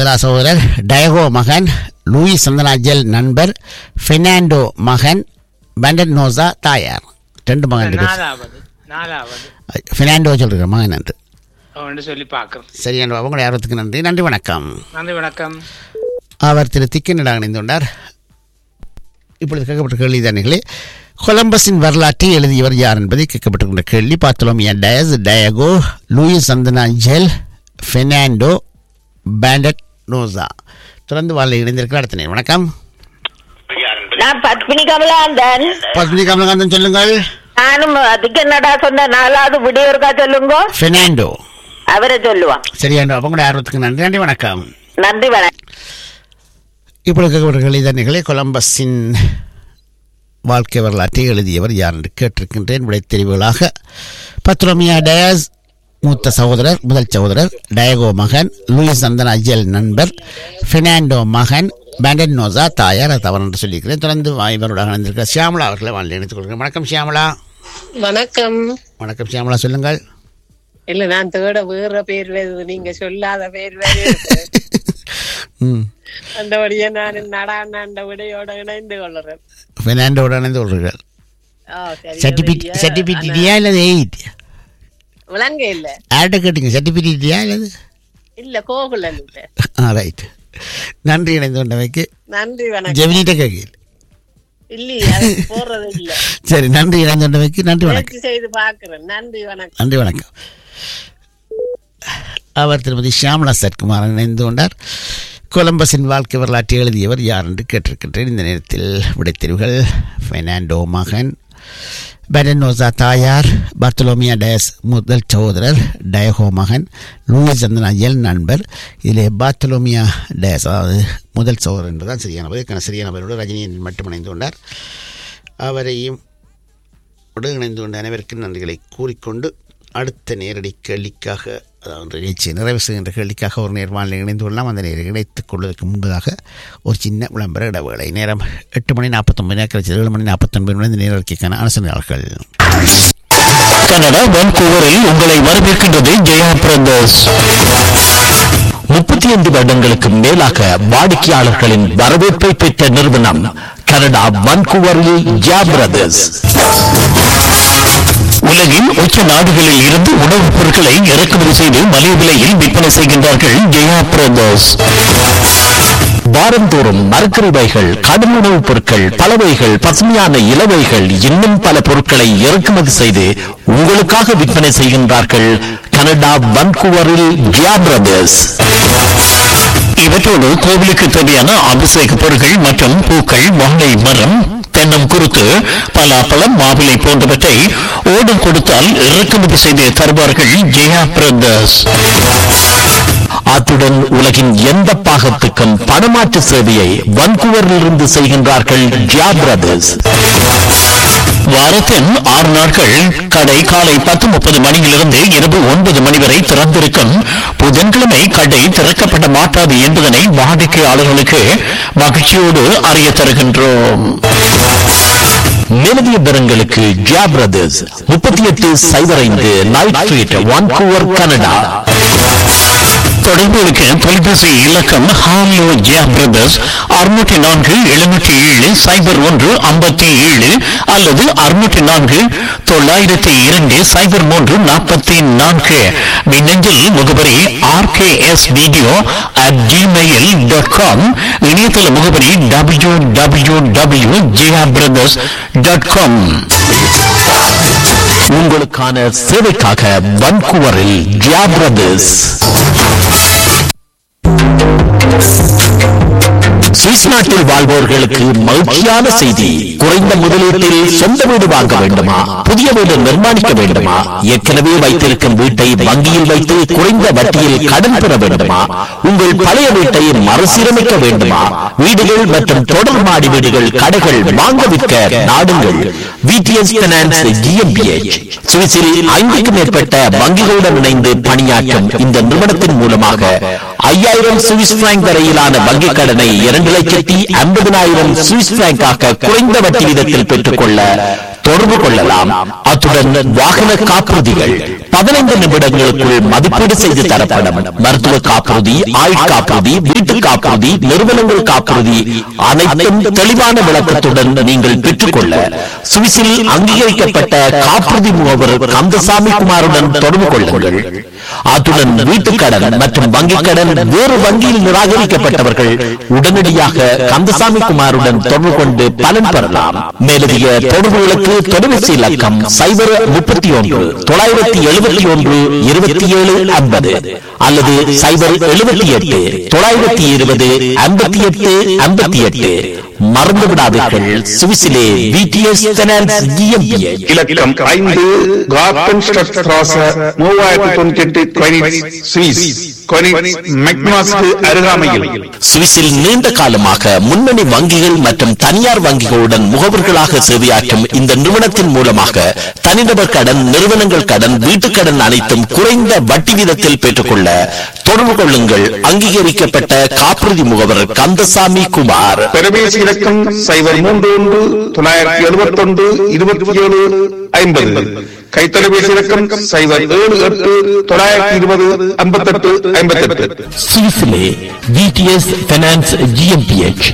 சந்திரா சகோதரர் டயகோ மகன் லூயிஸ் சந்தனாஜல் நண்பர் பெர்னாண்டோ மகன் பண்டட் நோசா தாயார் ரெண்டு மகன் இருக்கு நாலாவது நாலாவது பெர்னாண்டோ சொல்லிருக்க மகன் என்று அவன் சொல்லி பார்க்குறோம் சரி என்று உங்களுடைய ஆர்வத்துக்கு நன்றி நன்றி வணக்கம் நன்றி வணக்கம் அவர் திரு திக்கனிடாக இணைந்துள்ளார் இப்பொழுது கேட்கப்பட்ட கேள்வி தானே கொலம்பஸின் வரலாற்றை எழுதியவர் யார் என்பதை கேட்கப்பட்டிருக்கின்ற கேள்வி பார்த்தோம் டயஸ் டயகோ லூயிஸ் சந்தனாஜல் பெர்னாண்டோ பேண்டட் நோசா தொடர்ந்து வாழ் இணைந்திருக்கிற அடுத்த நேரம் வணக்கம் நான் பத்மினி கமலாந்தன் பத்மினி கமலகாந்தன் சொல்லுங்கள் நானும் அதுக்கு என்னடா சொன்ன நாலாவது விடியோருக்கா சொல்லுங்க பெர்னாண்டோ அவரை சொல்லுவான் சரியான உங்களுடைய ஆர்வத்துக்கு நன்றி நன்றி வணக்கம் நன்றி வணக்கம் இப்பொழுது கேட்கப்பட்ட இதனை கொலம்பஸின் வாழ்க்கை வரலாற்றை எழுதியவர் யார் என்று கேட்டிருக்கின்றேன் விடை தெரிவுகளாக பத்ரோமியா டயாஸ் மூத்த சகோதரர் முதல் சகோதரர் டயகோ மகன் லூயிஸ் சந்தன் அஜல் நண்பர் பெர்னாண்டோ மகன் பேண்டன் நோசா தாயார் அது தவறு என்று சொல்லியிருக்கிறேன் தொடர்ந்து இவருடன் இணைந்திருக்கிற சியாமலா அவர்களை வாழ்ந்து இணைத்துக் கொள்கிறேன் வணக்கம் சியாமலா வணக்கம் வணக்கம் சியாமலா சொல்லுங்கள் இல்ல நான் தேட வேற பேர் வருது நீங்க சொல்லாத பேர் வருது ம் அந்த வழியே நான் நடான அந்த விடையோட இணைந்து கொள்ளுறேன் பெர்னாண்டோட இணைந்து கொள்கிறீர்கள் ஆ, சரி, சர்டிஃபிகேட் சரியா? சர்டிஃபிகேட்டியா இல்லது எயிட் ஆனா, விளங்க இல்ல யார்கிட்ட கேட்டீங்க சர்டிஃபிகேட்டியா இல்லது இல்ல கோகுலன் ஆ ரைட் நன்றி இணைந்து கொண்டவைக்கு நன்றி வணக்கம் ஜெமினிட்ட கேட்கல இல்லையே அது போறது இல்ல சரி நன்றி இணைந்து கொண்டவைக்கு நன்றி வணக்கம் முயற்சி செய்து பாக்குறேன் நன்றி வணக்கம் நன்றி வணக்கம் அவர் திருமதி ஷியாமலா சத்குமார் இணைந்து கொண்டார் கொலம்பஸின் வாழ்க்கை வரலாற்றை எழுதியவர் யார் என்று கேட்டிருக்கின்றேன் இந்த நேரத்தில் விடைத்தெரிவுகள் பெர்னாண்டோ மகன் பெரனோசா தாயார் பர்த்தலோமியா டயஸ் முதல் சகோதரர் டயகோ மகன் லூயிஸ் சந்தன் அயல் நண்பர் இதிலே பார்த்தலோமியா டயஸ் அதாவது முதல் சகோதரர் என்பதுதான் சரியான பதில் இதுக்கான சரியான பதிலோடு ரஜினியன் மட்டும் இணைந்து கொண்டார் அவரையும் உடன் இணைந்து கொண்ட அனைவருக்கும் நன்றிகளை கூறிக்கொண்டு அடுத்த நேரடி கேள்விக்காக அதாவது நிகழ்ச்சி நிறைவு செய்கின்ற கேள்விக்காக ஒரு நேர்வானில் இணைந்து கொள்ளலாம் அந்த நேரம் இணைத்துக் கொள்வதற்கு முன்பதாக ஒரு சின்ன விளம்பர இடைவேளை நேரம் எட்டு மணி நாற்பத்தொன்பது நேரம் ஏழு மணி நாற்பத்தொன்பது மணி இந்த நேரடிக்கான அனுசரணையாளர்கள் கனடா வான்கூவரில் உங்களை வரவேற்கின்றது ஜெயா பிரதர்ஸ் முப்பத்தி ஐந்து வருடங்களுக்கு மேலாக வாடிக்கையாளர்களின் வரவேற்பை பெற்ற நிறுவனம் கனடா வான்கூவரில் ஜெயா பிரதர்ஸ் உலகின் உச்ச நாடுகளில் இருந்து உணவுப் பொருட்களை இறக்குமதி செய்து மலிவு விலையில் விற்பனை செய்கின்றார்கள் ஜெயா பிரதர்ஸ் வாரந்தோறும் மரக்கறிவைகள் கடும் உணவுப் பொருட்கள் பலவைகள் பசுமையான இலவைகள் இன்னும் பல பொருட்களை இறக்குமதி செய்து உங்களுக்காக விற்பனை செய்கின்றார்கள் கனடா வன்கூவரில் ஜியா பிரதர்ஸ் இவற்றோடு கோவிலுக்கு தேவையான அபிஷேக பொருட்கள் மற்றும் பூக்கள் வாழை மரம் தென்னம் குருத்து பலாப்பழம் மாவிலை போன்றவற்றை ஓடம் கொடுத்தால் இறக்குமதி செய்து தருவார்கள் ஜெயா பிரதர்ஸ் அத்துடன் உலகின் எந்த பாகத்துக்கும் பணமாற்று சேவையை வன்கூவரிலிருந்து செய்கின்றார்கள் ஜியா பிரதர்ஸ் வாரத்தின் ஆறு நாட்கள் கடை காலை பத்து முப்பது மணியிலிருந்து இரவு ஒன்பது மணி வரை திறந்திருக்கும் புதன்கிழமை கடை திறக்கப்பட மாட்டாது என்பதனை வாடிக்கையாளர்களுக்கு மகிழ்ச்சியோடு அறிய தருகின்றோம் மேலதிக விவரங்களுக்கு ஜியா பிரதர்ஸ் முப்பத்தி எட்டு சைபர் ஐந்து நைட் ஸ்ட்ரீட் வான்கூவர் கனடா தொடர்புகளுக்கு தொலைபேசி இலக்கம் ஹாலோ ஜியா பிரதர்ஸ் அறுநூற்றி நான்கு எழுநூற்றி ஏழு சைபர் ஒன்று ஐம்பத்தி ஏழு அல்லது அறுநூற்றி நான்கு தொள்ளாயிரத்தி இரண்டு சைபர் மூன்று நாற்பத்தி நான்கு மின்னஞ்சல் முகவரி RKS video at gmail dot com இணையதள முகவரி W W W Zia brothers dot com உங்களுக்கான சேவைக்காக வன்கூவரில் ஜியா பிரதர்ஸ் சுவிஸ் நாட்டில் வாழ்வோர்களுக்கு மகிழ்ச்சியான செய்தி குறைந்த முதலீட்டில் சொந்த வீடு வாங்க வேண்டுமா புதிய வீடு நிர்மாணிக்க வேண்டுமா ஏற்கனவே வைத்திருக்கும் வீட்டை வங்கியில் வைத்து குறைந்த வட்டியில் கடன் பெற வேண்டுமா உங்கள் பழைய வீட்டை மறுசீரமைக்க வேண்டுமா வீடுகள் மற்றும் தொடர் மாடி வீடுகள் கடைகள் வாங்க விற்க நாடுங்கள் விடிஎஸ் பினான்ஸ் ஜிஎம்பிஎச் சுவிஸில் ஐந்துக்கும் மேற்பட்ட வங்கிகளுடன் இணைந்து பணியாற்றும் இந்த நிறுவனத்தின் மூலமாக ஐயாயிரம் சுவிஸ் பிராங்க் வரையிலான வங்கிக் கடனை இரண்டு லட்சத்தி ஐம்பதினாயிரம் சுவிஸ் பிராங்காக குறைந்த வட்டி வீதத்தில் பெற்றுக்கொள்ள தொடர்பு கொள்ளலாம் அத்துடன் வாகன காப்புறுதிகள் பதினைந்து நிமிடங்களுக்குள் மதிப்பீடு செய்து தரப்படும் மருத்துவ காப்புறுதி ஆயுள் காப்புறுதி வீட்டு காப்புறுதி நிறுவனங்கள் காப்புறுதி அனைத்தும் தெளிவான விளக்கத்துடன் நீங்கள் பெற்றுக்கொள்ள சுவிஸில் அங்கீகரிக்கப்பட்ட காப்புறுதி முகவர் கந்தசாமி குமாருடன் தொடர்பு கொள்ளுங்கள் அத்துடன் வீட்டுக் கடன் மற்றும் வங்கிக் கடன் வேறு வங்கியில் நிராகரிக்கப்பட்டவர்கள் உடனடியாக கந்தசாமி குமாருடன் தொடர்பு கொண்டு பலன் பெறலாம் மேலதிக தொடர்புகளுக்கு தொலைபேசி இலக்கம் சைபர் முப்பத்தி ஒன்று தொள்ளாயிரத்தி எழுபத்தி ஒன்று இருபத்தி ஏழு ஐம்பது அல்லது சைபர் எழுபத்தி எட்டு தொள்ளாயிரத்தி இருபது ஐம்பத்தி எட்டு ஐம்பத்தி எட்டு மறந்து விடாதீர்கள் சுவிசிலே விடிஎஸ் ஃபைனான்ஸ் GmbH. இலக்கம் ஐந்து கார்டன் ஸ்ட்ராச மூவாயிரத்தி தொண்ணூத்தி எட்டு கொனிட்ஸ் சுவிஸ் கொனிட்ஸ் மெக்னாஸ்க்கு அருகாமையில் சுவிஸில் நீண்ட காலமாக முன்னணி வங்கிகள் மற்றும் தனியார் வங்கிகளுடன் முகவர்களாக சேவையாற்றும் இந்த நிறுவனத்தின் மூலமாக தனிநபர் கடன் நிறுவனங்கள் கடன் வீட்டுக் கடன் அனைத்தும் குறைந்த வட்டி வீதத்தில் பெற்றுக்கொள்ள தொடர்பு கொள்ளுங்கள் அங்கீகரிக்கப்பட்ட காப்புறுதி முகவர் கந்தசாமி குமார் தொலைபேசி இலக்கம் சைபர் மூன்று ஒன்று தொள்ளாயிரத்தி எழுபத்தி ஒன்று இருபத்தி ஏழு ஐம்பது கைத்தொலைபேசி இலக்கம் சைபர் ஏழு எட்டு தொள்ளாயிரத்தி இருபது ஐம்பத்தெட்டு ஐம்பத்தெட்டு சுவிஸிலே விடிஎஸ் ஃபைனான்ஸ் ஜிஎம்பிஎச்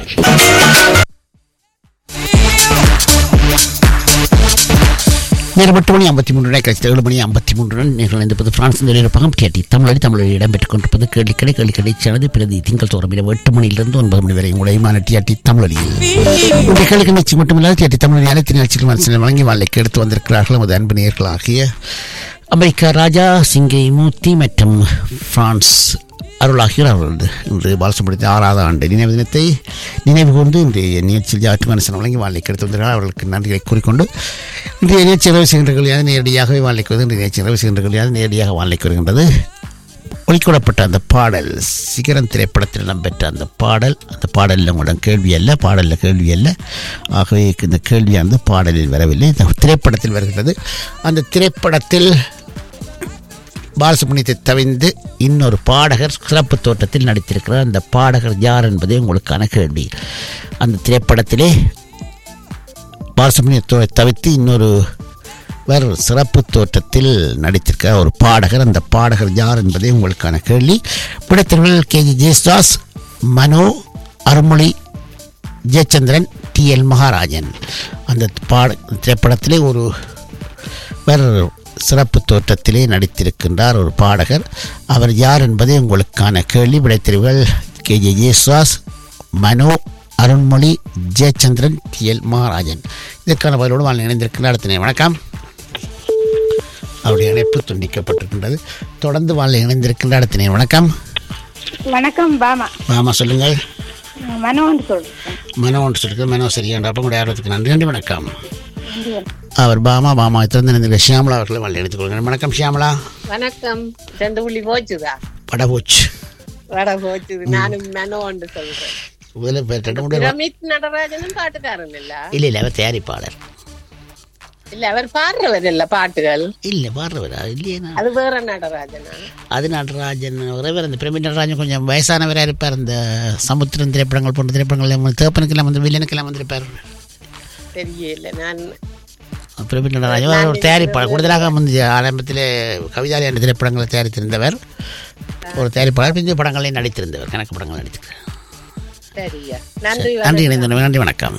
நேரம் எட்டு மணி ஐம்பத்தி மூன்று கழித்து ஏழு மணி ஐம்பத்தி மூன்று நீங்கள் இருப்பது பிரான்ஸ் நிலையிறப்பகம் கேட்டி தமிழடி தமிழில் இடம்பெற்றுக் கொண்டிருப்பது கேள்விக்கடை கேள்விக்கடை சேனது பிரதி திங்கள் தோறும் இரவு எட்டு மணியிலிருந்து ஒன்பது மணி வரை உடையமான டிஆர்டி தமிழடியில் இந்த கேள்வி நிகழ்ச்சி மட்டுமில்லாத டிஆர்டி தமிழ் அனைத்து நிகழ்ச்சிகள் மனசில் வழங்கி வாழ்க்கைக்கு எடுத்து வந்திருக்கிறார்கள் நமது அன்பு நேர்களாகிய அமெரிக்கா ராஜா சிங்கை மூர்த்தி மற்றும் பிரான்ஸ் அருளாகியோர் அவர்களது இன்று பாலசுப்ரமணியத்தின் ஆறாவது ஆண்டு நினைவு தினத்தை நினைவு கூர்ந்து இன்றைய நிகழ்ச்சியில் ஜாட்டு மனசன் வழங்கி வாழ்க்கை எடுத்து வந்தார்கள் அவர்களுக்கு நன்றிகளை கூறிக்கொண்டு இன்றைய நிகழ்ச்சி இரவு செய்கின்றர்கள் யாது நேரடியாகவே வாழ்க்கை வருது இன்றைய நிகழ்ச்சி இரவு செய்கின்றர்கள் யாது நேரடியாக வாழ்க்கை வருகின்றது ஒளிக்கூடப்பட்ட அந்த பாடல் சிகரம் திரைப்படத்தில் இடம்பெற்ற அந்த பாடல் அந்த பாடலில் உங்களிடம் கேள்வி அல்ல பாடலில் கேள்வி அல்ல ஆகவே இந்த கேள்வியானது பாடலில் வரவில்லை இந்த திரைப்படத்தில் வருகிறது அந்த திரைப்படத்தில் பாலசுப்ரமணியத்தை தவிர்த்து இன்னொரு பாடகர் சிறப்பு தோட்டத்தில் நடித்திருக்கிறார் அந்த பாடகர் யார் என்பதே உங்களுக்கான கேள்வி அந்த திரைப்படத்திலே பாலசுப்ரமணியத்தை தவிர்த்து இன்னொரு வேறு சிறப்பு தோற்றத்தில் நடித்திருக்கிற ஒரு பாடகர் அந்த பாடகர் யார் என்பதே உங்களுக்கான கேள்வி பிடித்தவர்கள் K G Yesudas Mano Arulmozhi Jayachandran T L Maharajan அந்த பாட திரைப்படத்திலே ஒரு வேறு சிறப்பு தோற்றத்திலே நடித்திருக்கின்றார் ஒரு பாடகர் அவர் யார் என்பதே உங்களுக்கான கேள்வி விடைத்தெரிவுகள் கே ஜே ஜேசுவாஸ் மனோ அருண்மொழி ஜெயச்சந்திரன் டி எல் மகாராஜன் இதற்கான பதிலோடு வாழ் இணைந்திருக்கின்ற அடுத்த நேரம். வணக்கம் அவருடைய இணைப்பு துண்டிக்கப்பட்டிருக்கின்றது தொடர்ந்து வாழ் இணைந்திருக்கின்ற அடுத்த நேரம். வணக்கம் வணக்கம் பாமா ஆமாம் சொல்லுங்கள் மனோன்னு சொல்றேன் மனோ ஒன்று சொல்லுங்கள் மனோ சரியான்ற அப்போ கூட ஆர்வத்துக்கு நன்றி நன்றி வணக்கம் அவர் பாமா பாமா திறந்து நினைந்த ஷியாமலா அவர்களை வாழ் இணைத்துக் கொள்கிறேன் வணக்கம் ஷியாமலா வணக்கம் ரெண்டு புள்ளி போச்சுதா படபோச்சு வட போச்சுது நானும் மெனோன்னு சொல்றேன் முதல்ல இப்ப ரெண்டு மூணு பிரமித் நடராஜனும் பாட்டுக்காரன் இல்ல இல்லை இல்லை அவர் தயாரிப்பாளர் இல்ல அவர் பாடுறவர் இல்ல பாட்டுகள் இல்லை பாடுறவர் அது இல்லையே நான் அது வேற நடராஜனா அது நடராஜன் ஒரேவர் அந்த பிரமிட் நடராஜன் கொஞ்சம் வயசானவராக இருப்பார் இந்த சமுத்திரம் திரைப்படங்கள் போன்ற திரைப்படங்கள் தேப்பனுக்கெல்லாம் வந்து வில்லனுக்கெல்லாம் வந்திருப்பார் தெரியல நான் பிரமிட் நடராஜன் அவர் ஒரு தயாரிப்பாளர் கூடுதலாக வந்து ஆரம்பத்தில் கவிதாலி என்ற திரைப்படங்களை தயாரித்திருந்தவர் ஒரு தயாரிப்பாளர் பிந்தைய படங்களையும் நடித்திருந்தவர் கணக்கு படங்கள் நடித்திருக்கிறார் சரியா நன்றி நன்றி வணக்கம். இணைந்த நன்றி வணக்கம்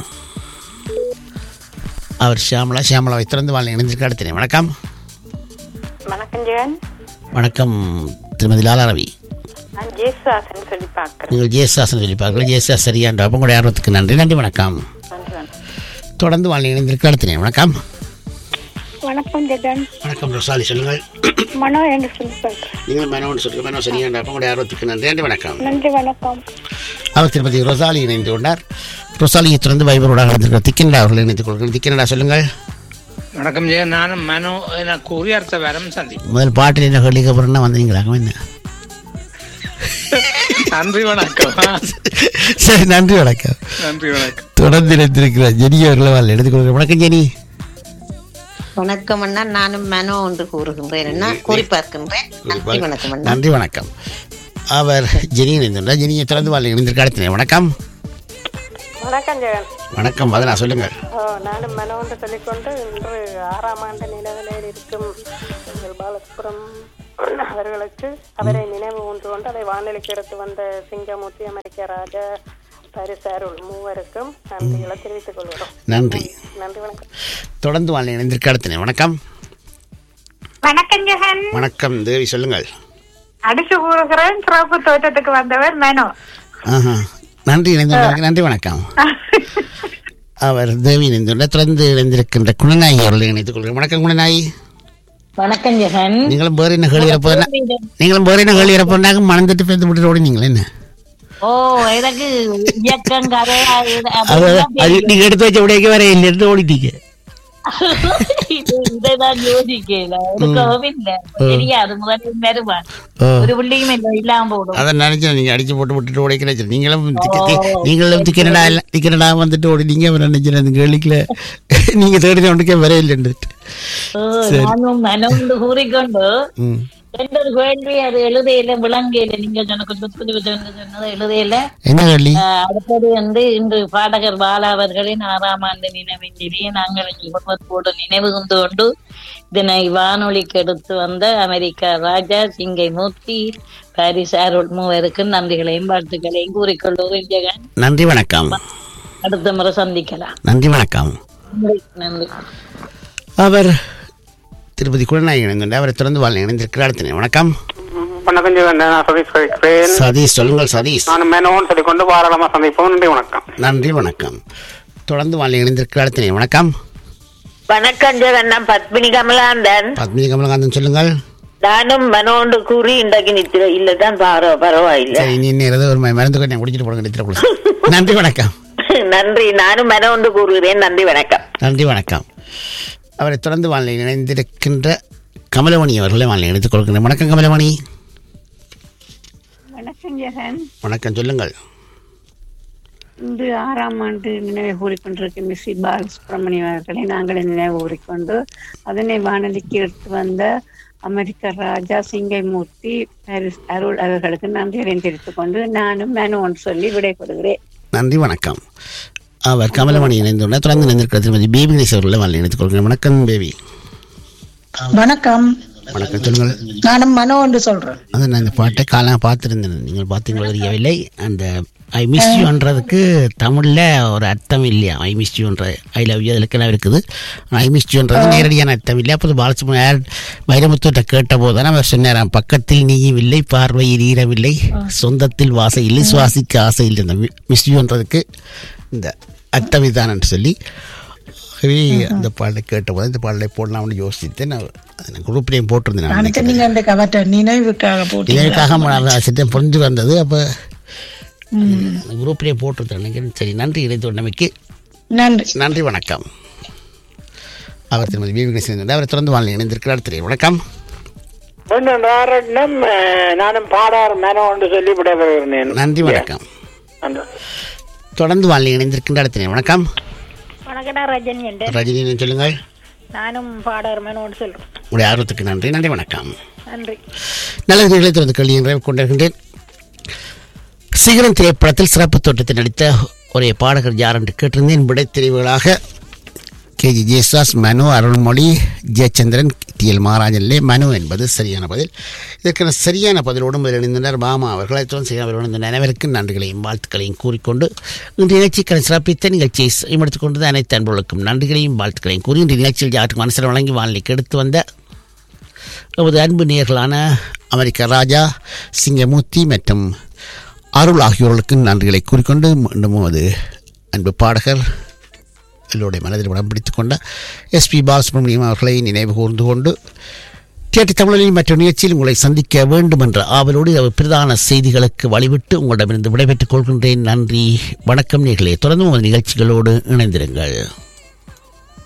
அவர் ஷியாமலா ஷியாமலாவை திறந்து வாழ் இணைந்திருக்க அடுத்த வணக்கம் வணக்கம் ஜெயன் வணக்கம் திருமதி லாலா ரவி நான் ஜேசுதாசன் சொல்லி பார்க்குறேன் நீங்கள் ஜேசாசன் சொல்லி பார்க்கல ஜேசா சரியான்ற உங்களுடைய ஆர்வத்துக்கு நன்றி நன்றி வணக்கம் நன்றி வணக்கம் தொடர்ந்து வாழ் இணைந்திருக்க அடுத்த வணக்கம் வணக்கம் ஜெகன் வணக்கம் ரொசாலி சொல்லுங்கள் மனோ என்று சொல்லி பார்க்குறேன் நீங்கள் மனோன்னு சொல்லுங்கள் மனோ சரியான்ற உங்களுடைய ஆர்வத்துக்கு நன்றி நன்றி வணக்கம் நன்றி வணக்கம் அவர் திருமதி ரொசாலி இணைந்து கொண்டார் ரொசாலியை தொடர்ந்து வைபரோடாக இருந்திருக்கிற திக்கனடா அவர்கள் இணைத்துக் கொள்கிறேன் திக்கனடா சொல்லுங்கள் வணக்கம் ஜெய நானும் மனோ என கூறி அடுத்த வாரம் சந்திப்போம் முதல் பாட்டில் என்ன கேள்விக்கு அப்புறம் வந்தீங்களா என்ன நன்றி வணக்கம் சரி நன்றி வணக்கம் நன்றி வணக்கம் தொடர்ந்து இணைந்திருக்கிற ஜெனி அவர்களை வாழ் எடுத்துக் கொள்கிறேன் வணக்கம் ஜெனி வணக்கம் அண்ணா நானும் மனோ ஒன்று கூறுகின்றேன் அண்ணா கூறி பார்க்கின்றேன் நன்றி வணக்கம் அண்ணா நன்றி வணக்கம் அவர் ஜெனி இணைந்துள்ளார் ஜெனியை தொடர்ந்து வாழ் இணைந்திருக்க அடுத்த வணக்கம் வணக்கம் ஜெகன் வணக்கம் வதனா சொல்லுங்கள் ஓ நானும் மனோன்று சொல்லிக்கொண்டு இன்று ஆறாம் ஆண்டு நிலவிலையில் இருக்கும் எங்கள் பாலசுப்புரம் அவர்களுக்கு அவரை நினைவு கூர்ந்து கொண்டு அதை வானிலைக்கு எடுத்து வந்த சிங்கமூர்த்தி அமெரிக்க ராஜா பரிசாருள் மூவருக்கும் நன்றிகளை தெரிவித்துக் கொள்கிறோம் நன்றி நன்றி வணக்கம் தொடர்ந்து வாழ் இணைந்திருக்க அடுத்த வணக்கம் வணக்கம் ஜெகன் வணக்கம் தேவி சொல்லுங்கள் அடிச்சு கூறுகிறேன் சிறப்பு தோட்டத்துக்கு வந்தவர் மனோ ஆஹா நன்றி இணைந்து நன்றி வணக்கம் அவர் தேவி இணைந்துள்ள தொடர்ந்து இணைந்திருக்கின்ற குணநாயகி அவர்களை இணைத்துக் கொள்கிறேன் வணக்கம் குணநாயகி வணக்கம் ஜெகன் நீங்களும் வேறு என்ன கேள்வி இறப்போனா நீங்களும் வேறு என்ன கேள்வி இறப்போனாக்க மணந்துட்டு பேருந்து விட்டு ஓடினீங்களே என்ன ஓ எனக்கு இயக்கம் கதை அது அது நீங்க எடுத்து வச்ச உடையக்கு வேற இல்லை எடுத்து ஓடிட்டீங்க இதைதான் யோசிக்கல எடுக்கவும் இல்லை தெரியாது முதல்ல வருவான் ஓ. ஒரு பிள்ளையும் இல்லை இல்லாம போடும் அதை நினைச்சேன் நீங்க அடிச்சு போட்டு விட்டுட்டு ஓடிக்கிறேன் சரி நீங்களும் திக்க- நீங்களும் திக்கனடா இல்ல திக்கனடா வந்துட்டு ஓடினீங்க அவர் நினைச்சேன் அந்த கேள்விக்குல நீங்க தேடின ஒன்றுக்கே வர இல்லைன்னுட்டு ஓ, நானும் மனோண்டு கூறிக்கொண்டு ம் ரெண்டு ஒரு கேள்வி அது எழுதையில விளங்கையில நீங்க சொன்ன சொன்னது எழுதையில என்ன கேள்வி ஆஹ் அடுத்தது வந்து இன்று பாடகர் பாலா அவர்களின் ஆறாம் ஆண்டு நினைவிலேயே நாங்கள் எங்கள் குடும்பத்தோடு நினைவு கொண்டு கொண்டு இதனை வானொலிக்கு எடுத்து வந்த அமெரிக்கா ராஜா சிங்கை மூர்த்தி பாரிஸ் அருள் மூவருக்கு நன்றிகளையும் வாழ்த்துக்களையும் கூறிக்கொள்வோம் ஜெகன் நன்றி வணக்கம் அடுத்த முறை சந்திக்கலாம் நன்றி வணக்கம் நன்றி நன்றி அவர் திருப்பதி குழநாயகி இணைந்துள்ள அவரை தொடர்ந்து வாழ் இணைந்திருக்கிறார் அடுத்த வணக்கம் வணக்கம் ஜெகன் நான் சதீஷ் பேசுகிறேன் சதீஷ் சொல்லுங்கள் சதீஷ் நான் மெனோன்னு சொல்லிக்கொண்டு வாராளமா சந்திப்போம் நன்றி வணக்கம் நன்றி வணக்கம் தொடர்ந்து வாழ் இணைந்திருக்கிறார் அடுத்த வணக்கம் வணக்கம் ஜெகன் நான் பத்மினி கமலாந்தன் பத்மினி கமலகாந்தன் சொல்லுங்கள் நானும் மனோண்டு கூறி இன்றைக்கு நித்திர இல்லதான் பரவ பரவாயில்ல சரி நீ இன்னும் ஏதாவது ஒரு மருந்து கொஞ்சம் குடிச்சிட்டு போடுங்க நித்திர நன்றி வணக்கம் நன்றி நானும் மனோண்டு கூறுகிறேன் நன்றி வணக்கம் நன்றி வணக்கம் அவரை தொடர்ந்து வாழ்நிலை இணைந்திருக்கின்ற கமலமணி அவர்களை வாழ்நிலை இணைத்துக் கொள்கிறேன் வணக்கம் கமலமணி வணக்கம் ஜெகன் வணக்கம் சொல்லுங்கள் இன்று ஆறாம் ஆண்டு நினைவு கூறிக்கொண்டிருக்கின்ற ஸ்ரீ பாலசுப்ரமணியம் அவர்களை நாங்கள் நினைவு கூறிக்கொண்டு அதனை வானொலிக்கு எடுத்து வந்த அமெரிக்க ராஜா சிங்கைமூர்த்தி பாரிஸ் அருள் அவர்களுக்கு நன்றிகளை தெரிவித்துக் கொண்டு நானும் மேனு சொல்லி விடை கொடுக்கிறேன் நன்றி வணக்கம் அவர் கமலமணி இணைந்துள்ள தொடர்ந்து இணைந்திருக்கிற திருமதி பேபி கணேஷ் அவர்களை வாழ்நிலை இணைத்துக் கொள்கிறேன் வணக்கம் பேபி வணக்கம் வணக்கம் சொல்லுங்கள் நானும் மனோ என்று சொல்றேன் அது நான் இந்த பாட்டை காலம் பார்த்துருந்தேன் நீங்கள் பார்த்தீங்களோ தெரியவில்லை அந்த ஐ மிஸ் யூன்றதுக்கு தமிழில் ஒரு அர்த்தம் இல்லையா ஐ மிஸ் யூன்ற ஐ லவ் யூ அதுக்கெல்லாம் இருக்குது ஐ மிஸ் யூன்றது நேரடியான அர்த்தம் இல்லை அப்போது பாலசுமணியார் வைரமுத்துட்ட கேட்ட போது தான் அவர் சொன்னாராம் பக்கத்தில் நீயும் இல்லை பார்வையில் ஈரவில்லை சொந்தத்தில் வாசை இல்லை சுவாசிக்க ஆசை இல்லை இந்த மிஸ் யூன்றதுக்கு இந்த அர்த்தம் இதான்னு சொல்லி ஆகவே அந்த பாடலை கேட்டபோது இந்த பாடலை போடலாம்னு யோசித்தேன் நான் அதை குரூப்லேயும் போட்டிருந்தேன் நான் நினைச்சேன் நீங்க அந்த கவட்ட நினைவுக்காக போட்டு இதற்காக சித்தம் புரிஞ்சு வந்தது அப்போ குரூப்லேயே போட்டிருந்தேன் நினைக்கிறேன் சரி நன்றி இணைத்துள்ளமைக்கு நன்றி நன்றி வணக்கம் அவர் திருமதி பிபி கணேசன் அவரை தொடர்ந்து வாழ்நிலை இணைந்திருக்கிறார் திரை வணக்கம் மீண்டும் நானும் பாடார் மெனோன்னு சொல்லி விடைபெறுகிறேன் நன்றி வணக்கம் நன்றி தொடர்ந்து வாழ்நிலை இணைந்திருக்கின்ற அடுத்த வணக்கம் வணக்கம் நான் ரஜினி என்று ரஜினி சொல்லுங்கள் நானும் பாடர் மனோடு சொல்றேன் உடைய ஆர்வத்துக்கு நன்றி நன்றி வணக்கம் நன்றி நல்ல நிகழ்ச்சிகளை தொடர்ந்து கேள்வி நிறைவு கொண்டிருக்கின்றேன் சிகரம் திரைப்படத்தில் சிறப்பு தோட்டத்தில் நடித்த ஒரே பாடகர் யார் என்று கேட்டிருந்தேன் விடை தெரிவுகளாக கேஜி ஜேசாஸ் மனு அருள்மொழி ஜெயச்சந்திரன் டி எல் மகாராஜன்லே மனு என்பது சரியான பதில் இதற்கான சரியான பதிலோடு முதல் இணைந்தனர் பாமா அவர்கள் அத்துடன் செய்ய இந்த அனைவருக்கும் நன்றிகளையும் வாழ்த்துக்களையும் கூறிக்கொண்டு இன்று நிகழ்ச்சிக்கான சிறப்பித்த நிகழ்ச்சியை செய்யப்படுத்திக் கொண்டது அனைத்து அன்பர்களுக்கும் நன்றிகளையும் வாழ்த்துக்களையும் கூறி இன்று நிகழ்ச்சியில் யாருக்கு மனசில் வழங்கி வானிலைக்கு எடுத்து வந்த நமது அன்பு நேயர்களான அமெரிக்க ராஜா சிங்கமூர்த்தி மற்றும் அருள் ஆகியோர்களுக்கு நன்றிகளை கூறிக்கொண்டு மீண்டும் அது அன்பு பாடகர் எல்லோருடைய மனதில் இடம் பிடித்துக் கொண்ட எஸ்பி பாலசுப்ரமணியம் அவர்களை நினைவு கூர்ந்து கொண்டு கேட்டு தமிழில் மற்ற நிகழ்ச்சியில் உங்களை சந்திக்க வேண்டும் என்ற ஆவலோடு அவர் பிரதான செய்திகளுக்கு வழிவிட்டு உங்களிடமிருந்து விடைபெற்றுக் கொள்கின்றேன் நன்றி வணக்கம் நேர்களே தொடர்ந்து உங்கள் நிகழ்ச்சிகளோடு இணைந்திருங்கள்